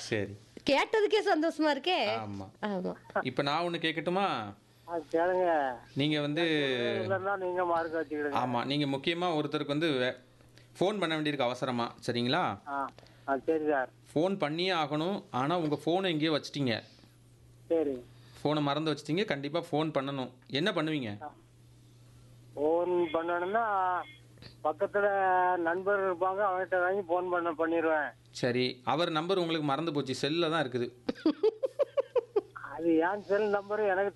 சரி கேட்டதுக்கே சந்தோஷமா இருக்கே ஆமா ஆமா இப்போ நான் ஒன்று கேட்கட்டுமா அது கேளுங்க நீங்கள் வந்து இல்லைன்னா நீங்க மார்க் வச்சுக்கிடுங்க ஆமாம் நீங்கள் முக்கியமாக ஒருத்தருக்கு வந்து ஃபோன் பண்ண வேண்டியிருக்கு அவசரமா சரிங்களா ஆ ஆ சரி சார் ஃபோன் பண்ணியே ஆகணும் ஆனால் உங்கள் ஃபோனை எங்கேயோ வச்சிட்டீங்க சரி ஃபோனை மறந்து வச்சிட்டீங்க கண்டிப்பாக ஃபோன் பண்ணணும் என்ன பண்ணுவீங்க ஃபோன் பண்ணணும்னா பக்கத்துல நண்பர் இருப்பாங்க அவன்கிட்ட வாங்கி ஃபோன் பண்ண பண்ணிடுவேன் சரி அவர் நம்பர் உங்களுக்கு மறந்து போச்சு செல்லில் தான் இருக்குது அது ஏன் செல் நம்பர் எனக்கு